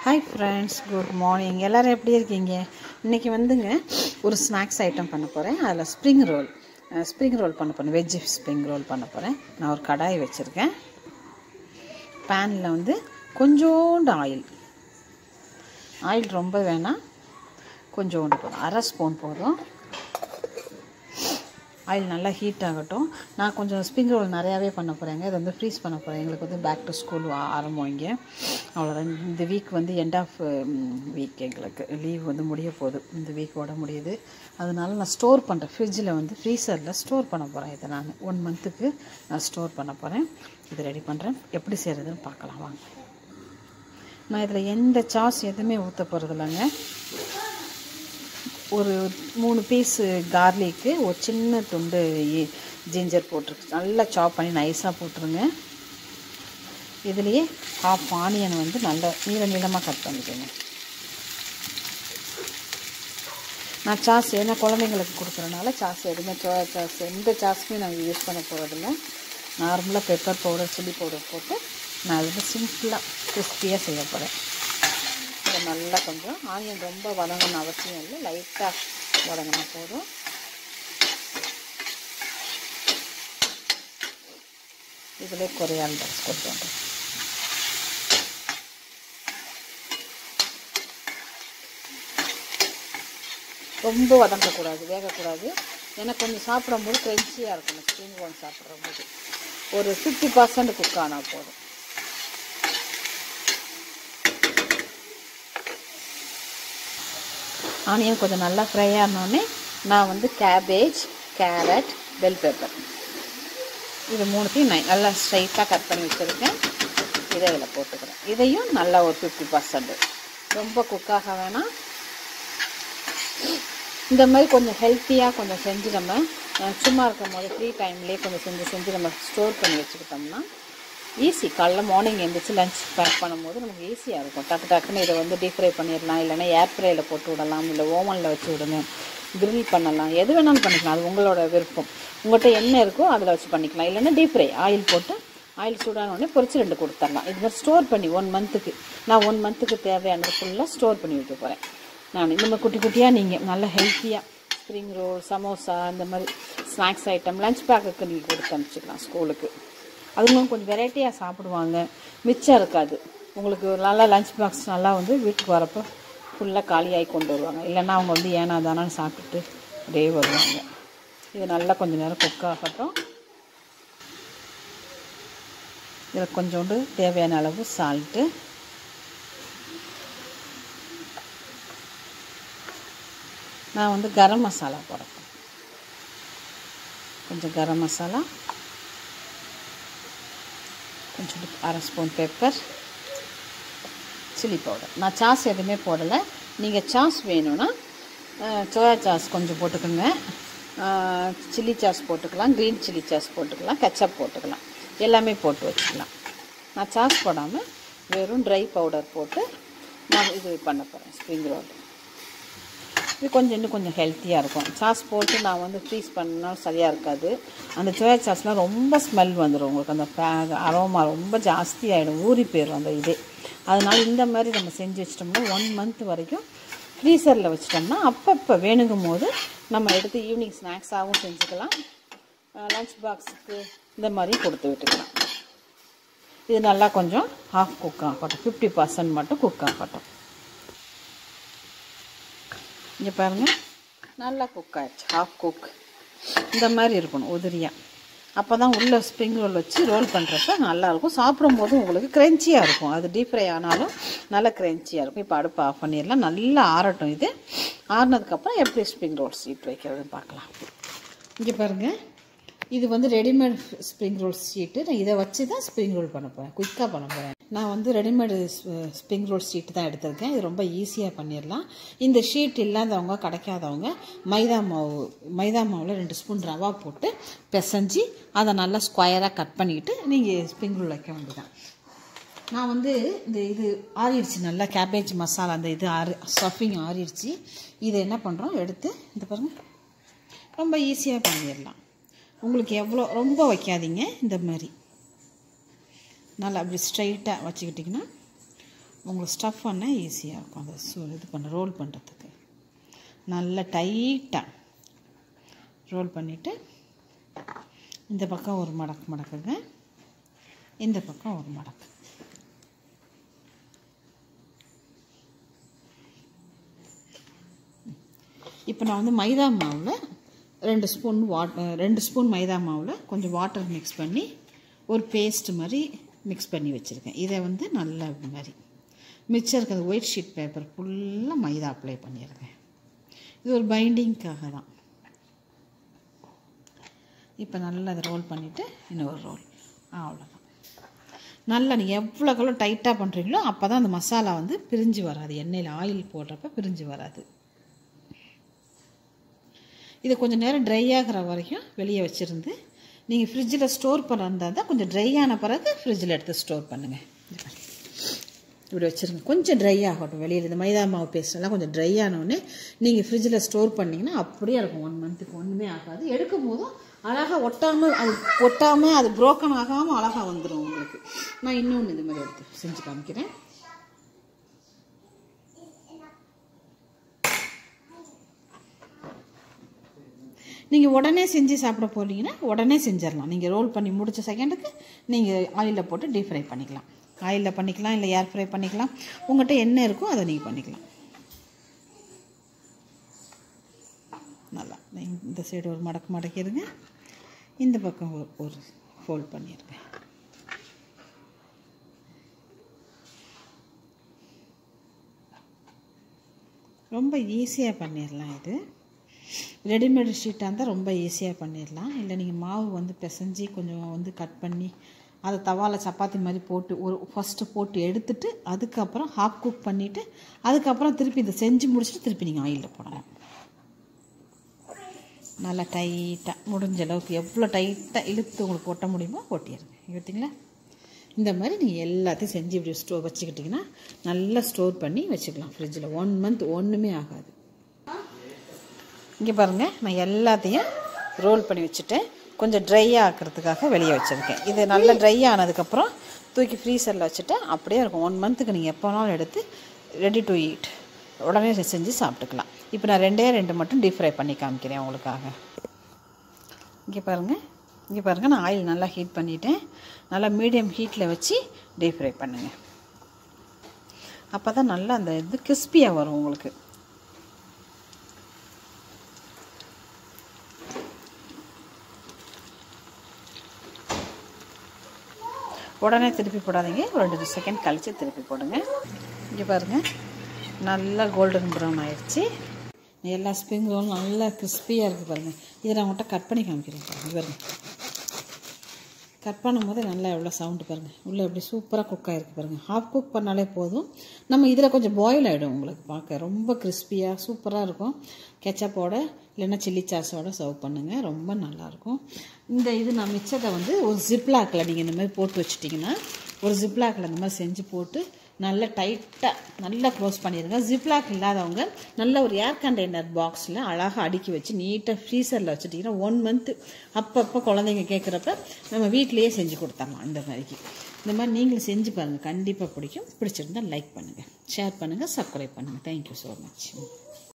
hi friends good morning எல்லோரும் எப்படி இருக்கீங்க இன்றைக்கி வந்துங்க ஒரு ஸ்நாக்ஸ் ஐட்டம் பண்ண போகிறேன் அதில் ஸ்ப்ரிங் ரோல் ஸ்ப்ரிங் ரோல் பண்ண போகிறேன் வெஜ் ஸ்ப்ரிங் ரோல் பண்ண போகிறேன் நான் ஒரு கடாய் வச்சுருக்கேன் பேனில் வந்து கொஞ்சோண்டு ஆயில் ஆயில் ரொம்ப வேணாம் கொஞ்சோண்டு போதும் அரை ஸ்பூன் போதும் ஆயில் நல்லா ஹீட் ஆகட்டும் நான் கொஞ்சம் ஸ்ப்ரிங் ரோல் நிறையாவே பண்ண போகிறேங்க இது வந்து ஃப்ரீஸ் பண்ண போகிறேன் எங்களுக்கு வந்து பேக் டு ஸ்கூல் ஆரம்பம் இங்கே அவ்வளோதான் இந்த வீக் வந்து எண்ட் ஆஃப் வீக் எங்களுக்கு லீவ் வந்து முடிய போகுது இந்த வீக்கோட முடியுது அதனால நான் ஸ்டோர் பண்ணுறேன் ஃப்ரிட்ஜில் வந்து ஃப்ரீசரில் ஸ்டோர் பண்ண போகிறேன் இதை நான் ஒன் மந்த்துக்கு நான் ஸ்டோர் பண்ண போகிறேன் இது ரெடி பண்ணுறேன் எப்படி செய்கிறதுன்னு பார்க்கலாம் வாங்க நான் இதில் எந்த சாஸ் எதுவுமே ஊற்ற போகிறது இல்லைங்க ஒரு மூணு பீஸு கார்லிக்கு ஒரு சின்ன துண்டு ஜிஞ்சர் போட்டுருக்கு நல்லா சாப் பண்ணி நைஸாக போட்டுருங்க இதுலேயே ஹாஃப் ஆனியன் வந்து நல்ல நீள நீளமாக கட் பண்ணிக்கோங்க நான் சாஸ் ஏன்னா குழந்தைங்களுக்கு கொடுக்குறனால சாஸ் எதுவுமே சோயா சாஸ் எந்த சாஸுமே நாங்கள் யூஸ் பண்ண போகிறதில்ல நார்மலாக பெப்பர் பவுடர் சில்லி பவுடர் போட்டு நான் அது வந்து சிம்பிளாக கிறிஸ்பியாக செய்ய போகிறேன் இதை நல்லா கொஞ்சம் ஆனியன் ரொம்ப வதங்கணும் அவசியம் இல்லை லைட்டாக வதங்கினா போதும் இதில் கொரியால் ட்ரெஸ் கொடுத்து ரொம்ப வதங்கக்கூடாது வேகக்கூடாது ஏன்னா கொஞ்சம் சாப்பிடும்போது க்ரென்ச்சியாக இருக்கணும் ஸ்ப்ரிங் ரோல் சாப்பிட்ற போது ஒரு ஃபிஃப்டி பர்சன்ட் குக் ஆனால் போதும் ஆனியன் கொஞ்சம் நல்லா ஃப்ரை ஆனோடனே நான் வந்து கேபேஜ் கேரட் பெல் பெப்பர் இது மூணுத்தையும் நான் நல்லா ஸ்ட்ரைட்டாக கட் பண்ணி வச்சுருக்கேன் இதை இதில் போட்டுக்கிறேன் இதையும் நல்லா ஒரு ஃபிஃப்டி பர்சன்ட் ரொம்ப குக்காக வேணாம் இந்த மாதிரி கொஞ்சம் ஹெல்த்தியாக கொஞ்சம் செஞ்சு நம்ம சும்மா இருக்கும் போது ஃப்ரீ டைம்லேயே கொஞ்சம் செஞ்சு செஞ்சு நம்ம ஸ்டோர் பண்ணி வச்சுக்கிட்டோம்னா ஈஸி காலைல மார்னிங் எழுந்திரிச்சு லஞ்ச் பேக் பண்ணும்போது நமக்கு ஈஸியாக இருக்கும் டக்கு டக்குன்னு இதை வந்து டீப் ஃப்ரை பண்ணிடலாம் இல்லைனா ஏர் ஃப்ரையில் போட்டு விடலாம் இல்லை ஓவனில் வச்சு விடுங்க கிரில் பண்ணலாம் எது வேணாலும் பண்ணிக்கலாம் அது உங்களோட விருப்பம் உங்கள்கிட்ட என்ன இருக்கோ அதில் வச்சு பண்ணிக்கலாம் இல்லைன்னா டீப் ஃப்ரை ஆயில் போட்டு ஆயில் சூடான உடனே பொரிச்சு ரெண்டு கொடுத்துடலாம் இது மாதிரி ஸ்டோர் பண்ணி ஒன் மந்த்துக்கு நான் ஒன் மந்த்துக்கு தேவையானது ஃபுல்லாக ஸ்டோர் பண்ணி வைக்க போகிறேன் நான் இந்த மாதிரி குட்டி குட்டியாக நீங்கள் நல்ல ஹெல்த்தியாக ஸ்ப்ரிங் ரோல் சமோசா இந்த மாதிரி ஸ்நாக்ஸ் ஐட்டம் லஞ்ச் பேக்குக்கு நீங்கள் கொடுத்து அனுப்பிச்சிக்கலாம் ஸ்கூலுக்கு அதுங்களும் கொஞ்சம் வெரைட்டியாக சாப்பிடுவாங்க மிச்சம் இருக்காது உங்களுக்கு நல்லா லஞ்ச் பாக்ஸ் நல்லா வந்து வீட்டுக்கு வரப்போ ஃபுல்லாக காலியாகி கொண்டு வருவாங்க இல்லைன்னா அவங்க வந்து ஏனா தானான்னு சாப்பிட்டுட்டு அப்படியே வருவாங்க இது நல்லா கொஞ்சம் நேரம் குக் ஆகட்டும் இதில் கொஞ்சோண்டு தேவையான அளவு சால்ட்டு நான் வந்து கரம் மசாலா போடுறேன் கொஞ்சம் கரம் மசாலா கொஞ்சம் அரை ஸ்பூன் பெப்பர் சில்லி பவுடர் நான் சாஸ் எதுவுமே போடலை நீங்கள் சாஸ் வேணும்னா சோயா சாஸ் கொஞ்சம் போட்டுக்கோங்க சில்லி சாஸ் போட்டுக்கலாம் க்ரீன் சில்லி சாஸ் போட்டுக்கலாம் கெச்சப் போட்டுக்கலாம் எல்லாமே போட்டு வச்சுக்கலாம் நான் சாஸ் போடாமல் வெறும் ட்ரை பவுடர் போட்டு நான் இது பண்ண போகிறேன் ஸ்ப்ரிங் ரோல் இது கொஞ்சம் இன்னும் கொஞ்சம் ஹெல்த்தியாக இருக்கும் சாஸ் போட்டு நான் வந்து ஃப்ரீஸ் பண்ணால் சரியாக இருக்காது அந்த சோயா சாஸ்லாம் ரொம்ப ஸ்மெல் வந்துடும் உங்களுக்கு அந்த அரோமா ரொம்ப ஜாஸ்தி ஆகிடும் ஊறி போயிடும் அந்த இதே அதனால் இந்த மாதிரி நம்ம செஞ்சு வச்சிட்டோம்னா ஒன் மந்த் வரைக்கும் ஃப்ரீசரில் வச்சிட்டோம்னா அப்பப்போ வேணுங்கும் போது நம்ம எடுத்து ஈவினிங் ஸ்நாக்ஸாகவும் செஞ்சுக்கலாம் லஞ்ச் பாக்ஸுக்கு இந்த மாதிரி கொடுத்து விட்டுக்கலாம் இது நல்லா கொஞ்சம் ஹாஃப் குக் ஆகட்டும் ஃபிஃப்டி பர்சன்ட் மட்டும் குக் ஆகட்டும் இங்கே பாருங்கள் நல்லா குக் ஆகிடுச்சு ஹாஃப் குக் இந்த மாதிரி இருக்கணும் உதிரியாக அப்போ தான் உள்ளே ஸ்ப்ரிங் ரோல் வச்சு ரோல் பண்ணுறப்ப நல்லாயிருக்கும் சாப்பிடும்போது உங்களுக்கு க்ரென்ச்சியாக இருக்கும் அது டீப் ஃப்ரை ஆனாலும் நல்லா க்ரென்ச்சியாக இருக்கும் இப்போ அடுப்பு ஆஃப் பண்ணிடலாம் நல்லா ஆறட்டும் இது ஆறினதுக்கப்புறம் எப்படி ஸ்ப்ரிங் ரோல் சீட் வைக்கிறதுன்னு பார்க்கலாம் இங்கே பாருங்கள் இது வந்து ரெடிமேட் ஸ்ப்ரிங் ரோல் ஷீட்டு நான் இதை வச்சு தான் ஸ்ப்ரிங் ரோல் பண்ண போகிறேன் குயிக்காக பண்ண போகிறேன் நான் வந்து ரெடிமேடு ஸ்ப்ரிங் ரோல் ஷீட்டு தான் எடுத்திருக்கேன் இது ரொம்ப ஈஸியாக பண்ணிடலாம் இந்த ஷீட் இல்லாதவங்க கிடைக்காதவங்க மைதா மாவு மைதா மாவில் ரெண்டு ஸ்பூன் ரவா போட்டு பிசைஞ்சு அதை நல்லா ஸ்கொயராக கட் பண்ணிக்கிட்டு நீங்கள் ஸ்ப்ரிங் ரோல் வைக்க வேண்டியதான் நான் வந்து இந்த இது ஆறிடுச்சு நல்லா கேபேஜ் மசாலா அந்த இது ஆறி ஸ்டஃபிங் ஆறிடுச்சு இதை என்ன பண்ணுறோம் எடுத்து இந்த பாருங்கள் ரொம்ப ஈஸியாக பண்ணிடலாம் உங்களுக்கு எவ்வளோ ரொம்ப வைக்காதீங்க இந்த மாதிரி நல்லா அப்படி ஸ்ட்ரைட்டாக வச்சுக்கிட்டிங்கன்னா உங்களுக்கு ஸ்டஃப் பண்ணால் ஈஸியாக இருக்கும் அதை சு இது பண்ண ரோல் பண்ணுறதுக்கு நல்லா டைட்டாக ரோல் பண்ணிவிட்டு இந்த பக்கம் ஒரு மடக்கு மடக்குங்க இந்த பக்கம் ஒரு மடக்கு இப்போ நான் வந்து மைதா மாவில் ரெண்டு ஸ்பூன் வாட் ரெண்டு ஸ்பூன் மைதா மாவில் கொஞ்சம் வாட்டர் மிக்ஸ் பண்ணி ஒரு பேஸ்ட் மாதிரி மிக்ஸ் பண்ணி வச்சுருக்கேன் இதை வந்து நல்லா இது மாதிரி மிச்சம் இருக்கிற ஒயிட் ஷீட் பேப்பர் ஃபுல்லாக மைதா அப்ளை பண்ணியிருக்கேன் இது ஒரு பைண்டிங்க்காக தான் இப்போ நல்லா அதை ரோல் பண்ணிவிட்டு இன்னொரு ரோல் அவ்வளோதான் நல்லா நீங்கள் எவ்வளோக்கெவ்வளோ டைட்டாக பண்ணுறீங்களோ அப்போ தான் அந்த மசாலா வந்து பிரிஞ்சு வராது எண்ணெயில் ஆயில் போடுறப்ப பிரிஞ்சு வராது இது கொஞ்சம் நேரம் ட்ரை ஆகிற வரைக்கும் வெளியே வச்சுருந்து நீங்கள் ஃப்ரிட்ஜில் ஸ்டோர் பண்ணுறதா தான் கொஞ்சம் ட்ரை ஆன பிறகு ஃப்ரிட்ஜில் எடுத்து ஸ்டோர் பண்ணுங்கள் இப்படி வச்சுருங்க கொஞ்சம் ட்ரை ஆகட்டும் வெளியில் இந்த மைதா மாவு பேஸ்டெல்லாம் கொஞ்சம் ட்ரை ஆனோடனே நீங்கள் ஃப்ரிட்ஜில் ஸ்டோர் பண்ணிங்கன்னா அப்படியே இருக்கும் ஒன் மந்த்துக்கு ஒன்றுமே ஆகாது எடுக்கும் போதும் அழகாக ஒட்டாமல் அது ஒட்டாமல் அது புரோக்கன் ஆகாமல் அழகாக வந்துடும் உங்களுக்கு நான் இன்னொன்று இது மாதிரி எடுத்து செஞ்சு காமிக்கிறேன் நீங்கள் உடனே செஞ்சு சாப்பிட போகிறீங்கன்னா உடனே செஞ்சிடலாம் நீங்கள் ரோல் பண்ணி முடித்த செகண்டுக்கு நீங்கள் ஆயிலில் போட்டு டீப் ஃப்ரை பண்ணிக்கலாம் ஆயிலில் பண்ணிக்கலாம் இல்லை ஏர் ஃப்ரை பண்ணிக்கலாம் உங்கள்கிட்ட என்ன இருக்கோ அதை நீங்கள் பண்ணிக்கலாம் நல்லா இந்த சைடு ஒரு மடக்கு மடக்கிடுங்க இந்த பக்கம் ஒரு ஒரு ஃபோல்ட் பண்ணிடுங்க ரொம்ப ஈஸியாக பண்ணிடலாம் இது ரெடிமேடு ஷீட்டாக இருந்தால் ரொம்ப ஈஸியாக பண்ணிடலாம் இல்லை நீங்கள் மாவு வந்து பிசைஞ்சு கொஞ்சம் வந்து கட் பண்ணி அதை தவாவில் சப்பாத்தி மாதிரி போட்டு ஒரு ஃபஸ்ட்டு போட்டு எடுத்துட்டு அதுக்கப்புறம் ஹாஃப் குக் பண்ணிவிட்டு அதுக்கப்புறம் திருப்பி இதை செஞ்சு முடிச்சுட்டு திருப்பி நீங்கள் ஆயிலில் போடலாம் நல்லா டைட்டாக முடிஞ்ச அளவுக்கு எவ்வளோ டைட்டாக இழுத்து உங்களுக்கு ஒட்ட முடியுமோ ஒட்டிடுங்க பார்த்தீங்களா இந்த மாதிரி நீங்கள் எல்லாத்தையும் செஞ்சு இப்படி ஸ்டோர் வச்சுக்கிட்டிங்கன்னா நல்லா ஸ்டோர் பண்ணி வச்சுக்கலாம் ஃப்ரிட்ஜில் ஒன் மந்த் ஒன்றுமே ஆகாது இங்கே பாருங்கள் நான் எல்லாத்தையும் ரோல் பண்ணி வச்சுட்டேன் கொஞ்சம் ட்ரை ஆக்கிறதுக்காக வெளியே வச்சுருக்கேன் இது நல்லா ட்ரை ஆனதுக்கப்புறம் தூக்கி ஃப்ரீசரில் வச்சுட்டு அப்படியே இருக்கும் ஒன் மந்த்துக்கு நீங்கள் எப்போ வேணாலும் எடுத்து ரெடி டு ஈட் உடனே செஞ்சு சாப்பிட்டுக்கலாம் இப்போ நான் ரெண்டே ரெண்டு மட்டும் டீப் ஃப்ரை பண்ணி காமிக்கிறேன் உங்களுக்காக இங்கே பாருங்கள் இங்கே பாருங்கள் நான் ஆயில் நல்லா ஹீட் பண்ணிவிட்டேன் நல்லா மீடியம் ஹீட்டில் வச்சு டீப் ஃப்ரை பண்ணுங்கள் அப்போ தான் நல்லா அந்த இது கிறிஸ்பியாக வரும் உங்களுக்கு உடனே திருப்பி போடாதீங்க ஒரு ரெண்டு செகண்ட் கழித்து திருப்பி போடுங்க இங்கே பாருங்கள் நல்லா கோல்டன் ப்ரௌன் ஆயிடுச்சு எல்லா ஸ்ப்ரிங் ரோலும் நல்லா கிறிஸ்பியாக இருக்குது பாருங்கள் இதை நான் உங்கள்கிட்ட கட் பண்ணி காமிக்கிறேன் பாருங்கள் பாருங்கள் கட் பண்ணும்போது நல்லா எவ்வளோ சவுண்டு பாருங்கள் உள்ளே எப்படி சூப்பராக குக் ஆகிருக்கு பாருங்கள் ஹாஃப் குக் பண்ணாலே போதும் நம்ம இதில் கொஞ்சம் பாயில் ஆகிடும் உங்களுக்கு பார்க்க ரொம்ப கிறிஸ்பியாக சூப்பராக இருக்கும் கெச்சப்போட இல்லைன்னா சில்லி சாஸோட சர்வ் பண்ணுங்கள் ரொம்ப நல்லாயிருக்கும் இந்த இது நான் மிச்சத்தை வந்து ஒரு ஜிப்லாக்கில் நீங்கள் இந்த மாதிரி போட்டு வச்சிட்டிங்கன்னா ஒரு ஜிப்லாக்கில் இந்த மாதிரி செஞ்சு போட்டு நல்லா டைட்டாக நல்லா க்ளோஸ் பண்ணிடுங்க ஜிப்லாக் இல்லாதவங்க நல்ல ஒரு ஏர் கண்டெய்னர் பாக்ஸில் அழகாக அடுக்கி வச்சு நீட்டாக ஃப்ரீசரில் வச்சுட்டிங்கன்னா ஒன் மந்த்து அப்பப்போ குழந்தைங்க கேட்குறப்ப நம்ம வீட்லேயே செஞ்சு கொடுத்துடலாம் இந்த மாதிரிக்கு இந்த மாதிரி நீங்களும் செஞ்சு பாருங்கள் கண்டிப்பாக பிடிக்கும் பிடிச்சிருந்தால் லைக் பண்ணுங்கள் ஷேர் பண்ணுங்கள் சப்ஸ்கிரைப் பண்ணுங்கள் தேங்க்யூ ஸோ மச்